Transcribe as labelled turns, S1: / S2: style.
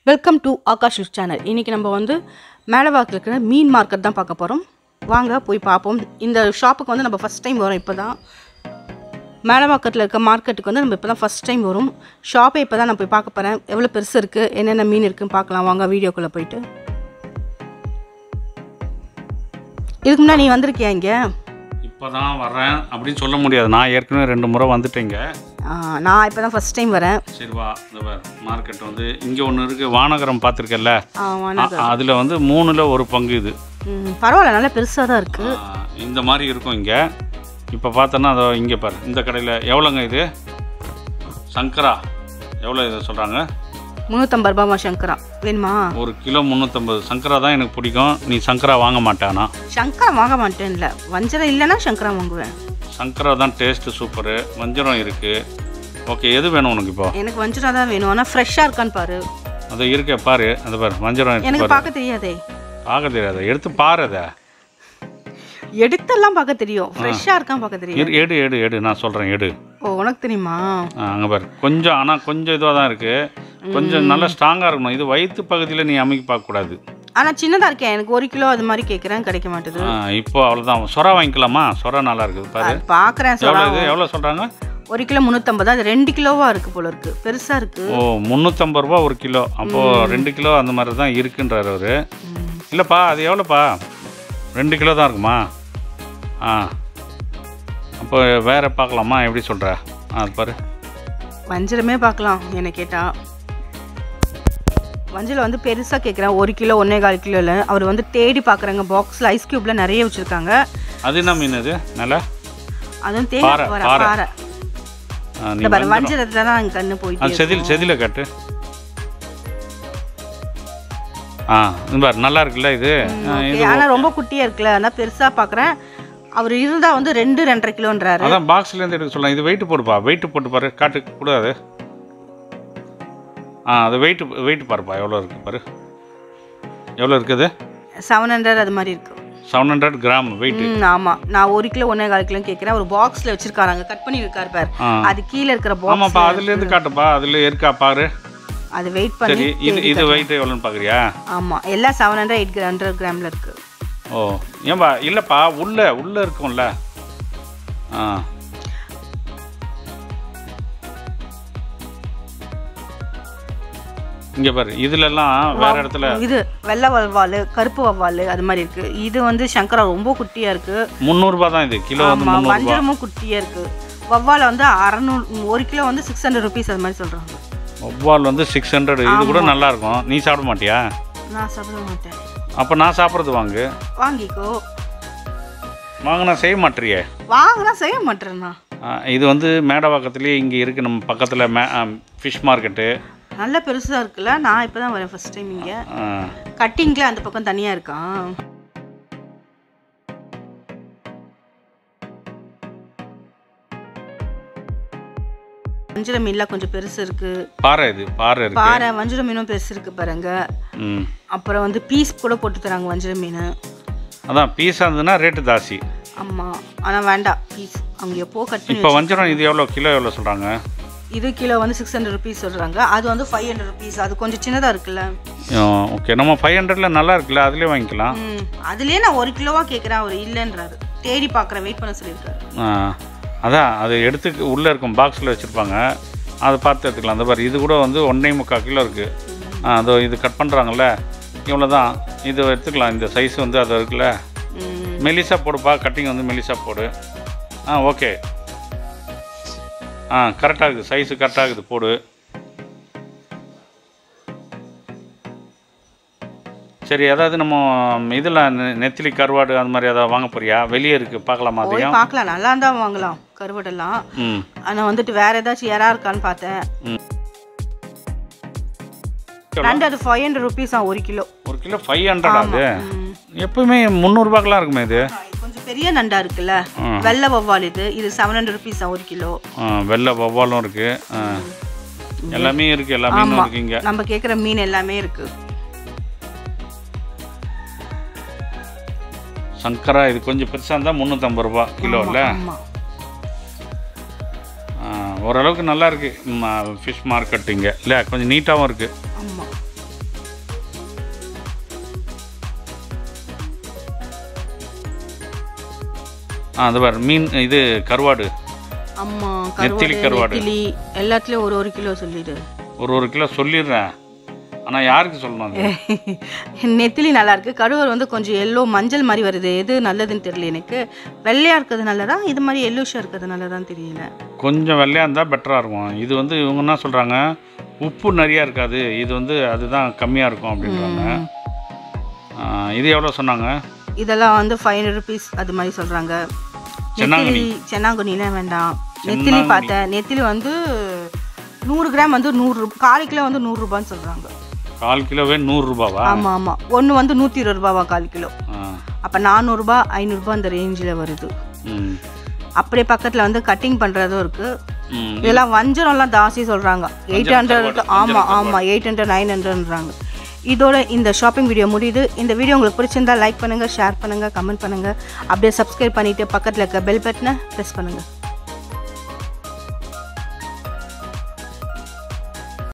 S1: Welcome to Akash news channel இன்றைக்கி நம்ம வந்து மேலவாக்கில் இருக்கிற மீன் மார்க்கெட் தான் பார்க்க போகிறோம் வாங்க போய் பார்ப்போம் இந்த ஷாப்புக்கு வந்து நம்ம ஃபஸ்ட் டைம் வரோம் இப்போ தான் மேலவாக்கத்தில் இருக்க மார்க்கெட்டுக்கு வந்து நம்ம இப்போ தான் ஃபஸ்ட் டைம் வரும் ஷாப்பை இப்போ தான் நான் போய் பார்க்க போகிறேன் எவ்வளோ பெருசு இருக்குது என்னென்ன மீன் இருக்குன்னு பார்க்கலாம் வாங்க வீடியோக்குள்ளே போயிட்டு இதுக்கு முன்னாடி நீ வந்திருக்கியா இங்கே
S2: இப்போ தான் வர்றேன் அப்படின்னு சொல்ல முடியாது நான் ஏற்கனவே ரெண்டு முறை வந்துட்டேங்க
S1: நான் இப்போ தான் ஃபஸ்ட் டைம் வரேன்
S2: சரி வா இந்த மார்க்கெட் வந்து இங்கே ஒன்று இருக்குது வானகரம் பார்த்துருக்கல்ல
S1: ஆமாண்ணா
S2: அதில் வந்து மூணில் ஒரு பங்கு இது
S1: ம், பரவாயில்ல நல்லா பெருசாக தான் இருக்குது
S2: ஆ, இந்த மாதிரி இருக்கும் இங்கே இப்போ பார்த்தோன்னா அதோ இங்கே பாரு இந்த கடையில் எவ்வளோங்க இது சங்கரா எவ்வளோ இதை சொல்கிறாங்க
S1: முந்நூற்றம்பது ரூபாமா சங்கரா வேணுமா
S2: ஒரு கிலோ முந்நூற்றம்பது சங்கரா தான் எனக்கு பிடிக்கும் நீ சங்கரா வாங்க மாட்டானா
S1: சங்கரா வாங்க மாட்டேன்ல வஞ்சரம் இல்லைன்னா சங்கரா வாங்குவேன்
S2: சங்கரா தான் டேஸ்ட்டு சூப்பரு வஞ்சரம் இருக்குது ஓகே எது வேணும் உனக்கு இப்போ
S1: எனக்கு வஞ்சரம் தான் வேணும் ஆனால் ஃப்ரெஷ்ஷாக இருக்கான்னு பாரு
S2: அது இருக்கே பாரு அது பாரு வஞ்சரம் எடுத்து
S1: எனக்கு
S2: பாரு
S1: பார்க்க தெரியாதே
S2: பார்க்க தெரியாது எடுத்து பாரு அதை
S1: எடுத்தெல்லாம் பார்க்க தெரியும் ஃப்ரெஷ்ஷாக இருக்கான்னு பார்க்க தெரியும்
S2: இரு எடு எடு எடு நான் சொல்கிறேன் எடு
S1: ஓ உனக்கு தெரியுமா
S2: அங்கே பாரு கொஞ்சம் ஆனால் கொஞ்சம் இதுவாக தான் இருக்குது கொஞ்சம் நல்லா ஸ்ட்ராங்காக இருக்கணும் இது வயிற்று பகுதியில் நீ அமைக்கி பார்க்கக்கூடாது
S1: ஆனால் சின்னதாக இருக்கேன் எனக்கு ஒரு கிலோ அது மாதிரி கேட்குறேன் கிடைக்க மாட்டுது
S2: ஆ, இப்போ அவ்வளோதான் சொரா வாங்கிக்கலாமா சொரா நல்லா இருக்குது பாரு
S1: அது பார்க்குறேன்
S2: எவ்வளோ
S1: சொல்ல
S2: இது எவ்வளோ சொல்கிறாங்க
S1: ஒரு கிலோ முந்நூற்றம்பது அது ரெண்டு கிலோவாக இருக்குது போல இருக்கு பெருசாக இருக்குது
S2: ஓ முந்நூற்றம்பது ரூபா ஒரு கிலோ அப்போது ரெண்டு கிலோ அந்த மாதிரி தான் இருக்குன்றார் அவர் இல்லைப்பா அது எவ்வளோப்பா ரெண்டு கிலோ தான் இருக்குமா ஆ அப்போ வேறு பார்க்கலாமா எப்படி சொல்கிற ஆ அது பாரு
S1: வஞ்சரமே பார்க்கலாம் என்னை கேட்டால் வஞ்சரம் வந்து பெருசாக கேட்குறேன் ஒரு கிலோ ஒன்றே கால் கிலோவில் அவர் வந்து தேடி பார்க்குறாங்க பாக்ஸில் ஐஸ் க்யூப்பில் நிறைய வச்சுருக்காங்க
S2: அது என்ன மீன் அது நல்லா
S1: அதுவும்
S2: பாறை,
S1: தேடி வர
S2: பாறை.
S1: பாறை
S2: ஆ, நீ
S1: இந்த பாரு
S2: வஞ்சரம்.
S1: வஞ்சரத்தில் தான் எங்கள் கண்ணு போயிட்டு
S2: அது செதில் செதில கட்டு ஆ இந்த பாரு நல்லா இருக்குல்ல இது ஆ, இது
S1: ஆனால் ரொம்ப குட்டியாக இருக்குல்ல ஆனால் பெருசாக பார்க்குறேன் அவர் இருந்தால் வந்து ரெண்டு ரெண்டரை கிலோன்றாரு
S2: அதான் பாக்ஸ்லேருந்து எடுக்க சொல்லலாம் இது வெயிட் போடுப்பா வெயிட் போட்டு பாரு காட்டு கூடாது ஆ அது வெயிட் வெயிட் பாருப்பா எவ்வளோ இருக்கு பாரு எவ்வளோ இருக்குது
S1: செவன் ஹண்ட்ரட் அது மாதிரி இருக்கு
S2: செவன் ஹண்ட்ரட் கிராம் வெயிட்
S1: ம் ஆமாம் நான் ஒரு கிலோ ஒன்றே கால் கிலோ கேட்குறேன் ஒரு பாக்ஸில் வச்சுருக்காங்க கட் பண்ணி இருக்காரு பார்
S2: ஆ
S1: அது கீழே இருக்கிற பாக்ஸ்
S2: ஆமாப்பா அதுலேருந்து காட்டுப்பா அதில் இருக்கா பாரு
S1: அது வெயிட் பண்ணி
S2: சரி இது இது வெயிட் எவ்வளோன்னு பார்க்குறியா
S1: ஆமாம் எல்லாம் செவன் ஹண்ட்ரட் எயிட் ஹண்ட்ரட் கிராமில் இருக்குது
S2: ஓ ஏன்பா இல்லைப்பா உள்ள உள்ளே இருக்கும்ல ஆ இங்கே பாரு இதுலலாம் வேற இடத்துல
S1: இது வெள்ளை வவ்வால் கருப்பு வவ்வால் அது மாதிரி இருக்குது இது வந்து சங்கரா ரொம்ப குட்டியாக இருக்குது
S2: முந்நூறுரூபா தான் இது கிலோ வந்து
S1: ஆமாம்
S2: முந்நூறுரூபா
S1: வஞ்சரமும் குட்டியாக இருக்குது வவ்வால் வந்து அறநூறு ஒரு கிலோ வந்து சிக்ஸ் ஹண்ட்ரட் ருபீஸ் அது மாதிரி சொல்கிறாங்க
S2: ஒவ்வால் வந்து சிக்ஸ் ஹண்ட்ரட் இது கூட நல்லா இருக்கும் நீ சாப்பிட மாட்டியா
S1: நான் சாப்பிட மாட்டேன்
S2: அப்போ நான் சாப்பிட்றது வாங்கு
S1: வாங்கிக்கோ
S2: வாங்க நான் செய்ய மாட்டேறியே
S1: வாங்கினா செய்ய மாட்டேறேண்ணா
S2: ஆ, இது வந்து மேடவாக்கத்துலேயே இங்கே இருக்குது நம்ம பக்கத்தில் மே ஃபிஷ் மார்க்கெட்டு
S1: நல்ல பெருசாக இருக்குல்ல நான் இப்போ தான் வரேன் ஃபஸ்ட் டைம் இங்கே கட்டிங்கில் அந்த பக்கம் தனியாக இருக்கான் வஞ்சிர மீன்லாம் கொஞ்சம் பெருசு இருக்கு
S2: பாறை இது பாறை இருக்கு
S1: பாறை வஞ்சிர மீனும் பெருசு இருக்கு பாருங்க
S2: ம்
S1: அப்புறம் வந்து பீஸ் கூட போட்டு தராங்க வஞ்சிர மீன்
S2: அதான் பீஸாக இருந்ததுன்னா ரேட்டு ஜாஸ்தி
S1: ஆமாம் ஆனால் வேண்டாம் பீஸ் அவங்க எப்போ கட் பண்ணி
S2: இப்போ வஞ்சரம் இது எவ்வளோ கிலோ எவ்வளோ சொல்கிறாங்க
S1: இது கிலோ வந்து சிக்ஸ் ஹண்ட்ரட் ருபீஸ் சொல்கிறாங்க அது வந்து ஃபைவ் ஹண்ட்ரட் ருபீஸ் அது கொஞ்சம் சின்னதாக இருக்குல்ல
S2: ஓகே நம்ம ஃபைவ் ஹண்ட்ரடில் நல்லா இருக்குல்ல அதுலேயே வாங்கிக்கலாம்
S1: ம் அதுலேயே நான் ஒரு கிலோவாக கேட்குறேன் அவர் இல்லைன்றாரு தேடி பார்க்குறேன் வெயிட் பண்ண சொல்லியிருக்காரு
S2: ஆ, அதான் அது எடுத்து உள்ளே இருக்கும் பாக்ஸில் வச்சுருப்பாங்க அதை பார்த்து எடுத்துக்கலாம் அந்த பாரு இது கூட வந்து ஒன்றே முக்கால் கிலோ இருக்குது அதோ இது கட் பண்ணுறாங்கல்ல இவ்வளோ தான் இது எடுத்துக்கலாம் இந்த சைஸ் வந்து அது இருக்குல்ல
S1: ம்
S2: மெலிசா போடுப்பா கட்டிங் வந்து மெலிசா போடு ஆ ஓகே ஆ கரெக்டாக இருக்குது சைஸு கரெக்டாக இருக்குது போடு சரி ஏதாவது நம்ம இதில் நெத்திலி கருவாடு அந்த மாதிரி ஏதாவது வாங்க போறியா வெளியே இருக்குது பார்க்கலாமா
S1: போய்
S2: அதையும்
S1: பார்க்கலாம் நல்லா இருந்தா வாங்கலாம் கருவடெல்லாம்
S2: ம்
S1: ஆனால் வந்துட்டு வேற ஏதாச்சும் யாரா இருக்கான்னு பார்த்தேன்
S2: ம்.
S1: நண்டு அது ஃபைவ் ஹண்ட்ரட் ருபீஸ் ஒரு கிலோ
S2: ஒரு கிலோ ஃபைவ் ஹண்ட்ரட் அது
S1: ம்.
S2: எப்பவுமே முந்நூறுபாக்கெலாம் இருக்குமே இது
S1: கொஞ்சம் பெரிய நண்டா இருக்குல்ல
S2: ம்.
S1: வெள்ளை வவ்வால் இது இது செவன் ஹண்ட்ரட் ருபீஸ் ஒரு கிலோ
S2: ஆ, வெள்ளை வவ்வாலும் இருக்குது எல்லாமே இருக்குது எல்லா மீனும் இருக்குது இங்கே
S1: நம்ம கேட்குற மீன் எல்லாமே இருக்கு
S2: சங்கரா இது கொஞ்சம் பெருசாக இருந்தால் முந்நூற்றம்பது ரூபா கிலோவில்
S1: ஆமா
S2: ஓரளவுக்கு நல்லா இருக்குது ஃபிஷ் மார்க்கெட் இங்கே இல்லை கொஞ்சம் நீட்டாகவும் இருக்குது
S1: ஆமா
S2: ஆ அது பாரு மீன் இது கருவாடு
S1: ஆமாம்
S2: நெத்திலி
S1: கருவாடு
S2: கருவாடு.
S1: நெத்திலி எல்லாத்துலேயும் ஒரு ஒரு கிலோ சொல்லிடு
S2: ஒரு ஒரு கிலோ சொல்லிடுறேன் ஆனால் யாருக்கு சொல்லணும் அது
S1: நெத்திலி நல்லா இருக்கு கருவாடு வந்து கொஞ்சம் எல்லோ மஞ்சள் மாதிரி வருது எது நல்லதுன்னு தெரியல எனக்கு வெள்ளையாக இருக்கிறது நல்லதா இது மாதிரி எல்லோஷாக இருக்கிறது நல்லதான்னு தெரியல
S2: கொஞ்சம் வெள்ளையாக இருந்தால் பெட்டராக இருக்கும் இது வந்து இவங்க என்ன சொல்கிறாங்க உப்பு நிறையா இருக்காது இது வந்து அதுதான் கம்மியாக இருக்கும் அப்படின்றாங்க ஆ, இது எவ்வளோ சொன்னாங்க
S1: இதெல்லாம் வந்து ஃபைவ் ஹண்ட்ரட் ருபீஸ் அது மாதிரி சொல்கிறாங்க
S2: சென்னாங்கண்ணி.
S1: நெத்திலி சென்னாங்குனிலாம் வேண்டாம் நெத்திலி பார்த்தேன் நெத்திலி வந்து நூறு கிராம் வந்து நூறு ரூபா கால் கிலோ வந்து நூறுரூபான்னு சொல்கிறாங்க
S2: கால் கிலோவே நூறுரூபாவா
S1: ஆமாம் ஆமாம் ஒன்று வந்து நூற்றி இருபது ரூபாவா கால் கிலோ
S2: ஆ
S1: அப்போ நானூறுரூபா ஐநூறுரூபா அந்த ரேஞ்சில் வருது
S2: ம்
S1: அப்படியே பக்கத்தில் வந்து கட்டிங் பண்ணுறதும் இருக்குது
S2: ம்
S1: இதெல்லாம் வஞ்சரம்லாம் ஜாஸ்தி சொல்கிறாங்க எயிட் ஹண்ட்ரட் ஆமாம் ஆமாம் எயிட் ஹண்ட்ரட் நைன் ஹண்ட்ரட்ன்றாங்க இதோட இந்த ஷாப்பிங் வீடியோ முடியுது இந்த வீடியோ உங்களுக்கு பிடிச்சிருந்தா லைக் பண்ணுங்கள் ஷேர் பண்ணுங்கள் கமெண்ட் பண்ணுங்கள் அப்படியே சப்ஸ்கிரைப் பண்ணிவிட்டு பக்கத்தில் இருக்க பெல் பட்டனை ப்ரெஸ் பண்ணுங்கள்